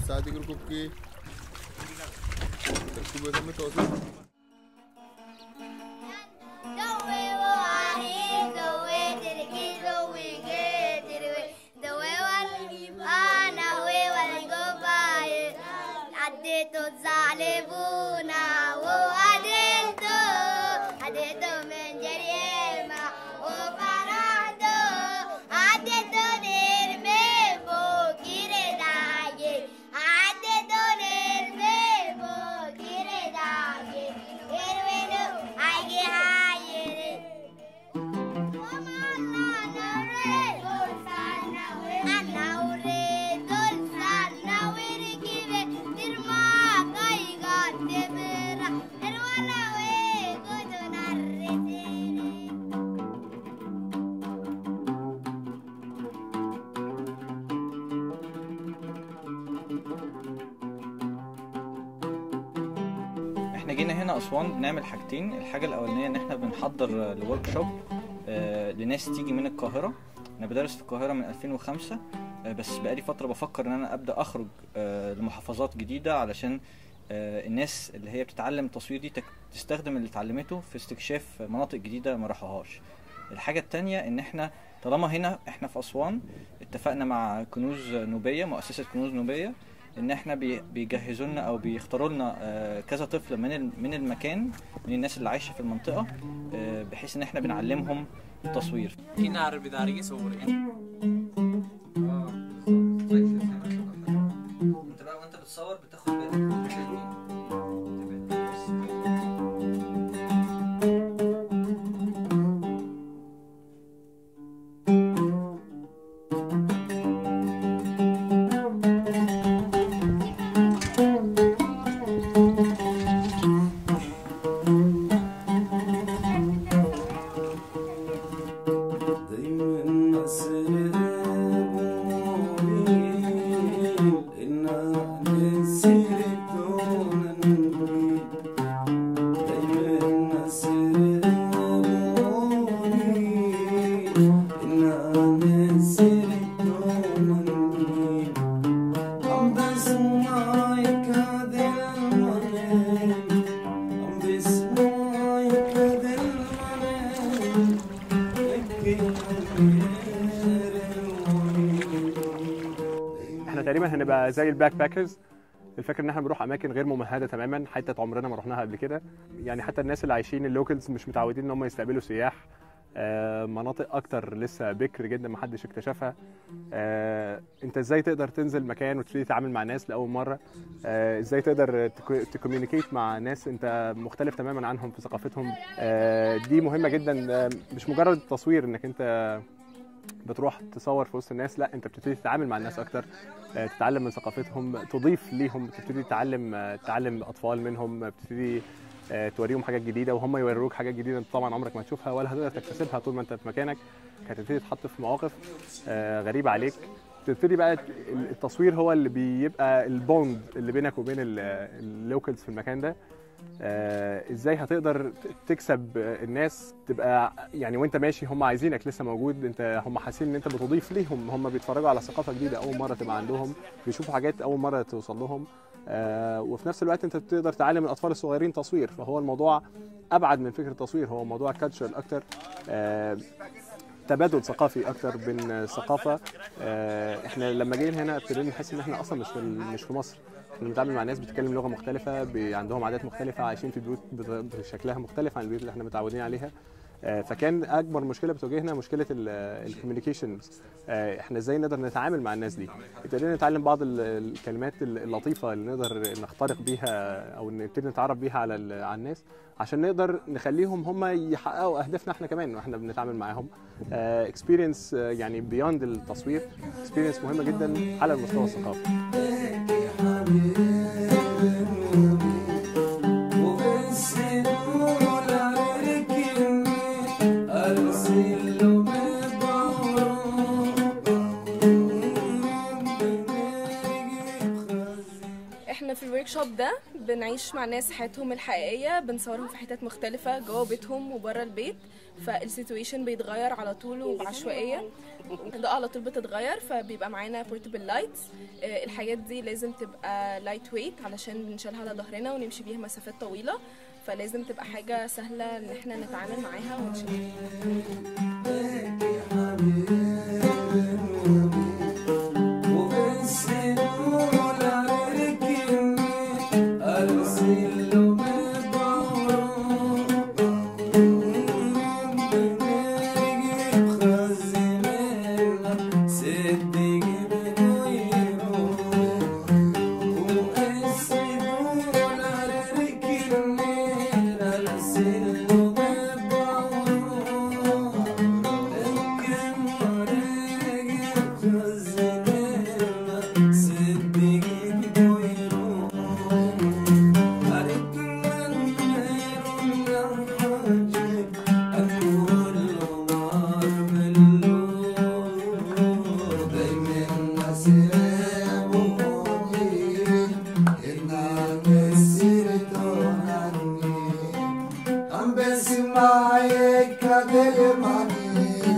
साथ ही ग्रुप की सुबह में तो عديتوا الظالمونا وعدلتوا عديتوا من جريمة وفرحتوا عديتوا نرمي فوق رداعي عديتوا نرمي فوق رداعي يروينوا عايجي هايري احنا جينا هنا اسوان بنعمل حاجتين الحاجه الاولانيه ان احنا بنحضر لورك شوب لناس تيجي من القاهره انا بدرس في القاهره من 2005 آه، بس بقالي فتره بفكر ان انا ابدا اخرج آه، لمحافظات جديده علشان آه، الناس اللي هي بتتعلم التصوير دي تك- تستخدم اللي اتعلمته في استكشاف مناطق جديده ما راحوهاش الحاجه التانية ان احنا طالما هنا احنا في اسوان اتفقنا مع كنوز نوبيه مؤسسه كنوز نوبيه ان احنا بي- بيجهزوا لنا او بيختاروا لنا آه، كذا طفل من ال- من المكان من الناس اللي عايشه في المنطقه آه، بحيث ان احنا بنعلمهم التصوير هنا بداري صوري انت بقى وانت بتصور بتاخد بالك دايما أسرق إنها نسيت وننبي دايما أسرق إنها نسيت وننبي عم بسمعك هذا المنام عم بسمعك هذا المنام احنا تقريبا هنبقى زي الباك باكرز الفكره ان احنا بنروح اماكن غير ممهده تماما حته عمرنا ما رحناها قبل كده يعني حتى الناس اللي عايشين اللوكلز مش متعودين ان هم يستقبلوا سياح آه، مناطق اكتر لسه بكر جدا ما حدش اكتشفها آه، انت ازاي تقدر تنزل مكان وتبتدي تتعامل مع ناس لاول مره آه، ازاي تقدر تكوميونيكيت مع ناس انت مختلف تماما عنهم في ثقافتهم آه، دي مهمه جدا آه، مش مجرد تصوير انك انت بتروح تصور في وسط الناس لا انت بتبتدي تتعامل مع الناس اكتر آه، تتعلم من ثقافتهم تضيف ليهم تبتدي تتعلم آه، تعلم اطفال منهم بتبتدي آه، توريهم حاجات جديده وهم يوروك حاجات جديده انت طبعا عمرك ما هتشوفها ولا هتقدر تكتسبها طول ما انت في مكانك هتبتدي تتحط في مواقف آه، غريبه عليك تبتدي بقى التصوير هو اللي بيبقى البوند اللي بينك وبين اللوكلز في المكان ده آه، ازاي هتقدر تكسب الناس تبقى يعني وانت ماشي هم عايزينك لسه موجود انت هم حاسين ان انت بتضيف ليهم هم بيتفرجوا على ثقافه جديده اول مره تبقى عندهم بيشوفوا حاجات اول مره توصل لهم آه، وفي نفس الوقت انت بتقدر تعلم الاطفال الصغيرين تصوير فهو الموضوع ابعد من فكره التصوير هو موضوع كالتشر اكتر آه، تبادل ثقافي اكتر بين ثقافه آه، احنا لما جينا هنا ابتدينا نحس ان احنا اصلا مش في مش في مصر احنا بنتعامل مع ناس بتتكلم لغه مختلفه بي- عندهم عادات مختلفه عايشين في بيوت بت- بشكلها مختلف عن البيوت اللي احنا متعودين عليها آه، فكان اكبر مشكله بتواجهنا مشكله الكوميونيكيشنز احنا ازاي نقدر نتعامل مع الناس دي ابتدينا نتعلم بعض ال- الكلمات اللطيفه اللي نقدر نخترق بيها او نبتدي نتعرف بيها على ال- على الناس عشان نقدر نخليهم هم يحققوا اهدافنا احنا كمان واحنا بنتعامل معاهم اكسبيرينس يعني بيوند التصوير اكسبيرينس مهمه جدا على المستوى الثقافي احنا في الورك شوب ده بنعيش مع ناس حياتهم الحقيقيه بنصورهم في حتت مختلفه جوه بيتهم وبره البيت فالسيتويشن بيتغير على طول وبعشوائيه الاضاءه على طول بتتغير فبيبقى معانا بورتبل لايتس الحاجات دي لازم تبقى لايت ويت علشان بنشيلها على ظهرنا ونمشي بيها مسافات طويله فلازم تبقى حاجه سهله ان احنا نتعامل معاها ونشيلها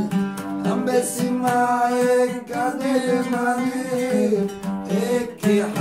معاك عن المعنى هيك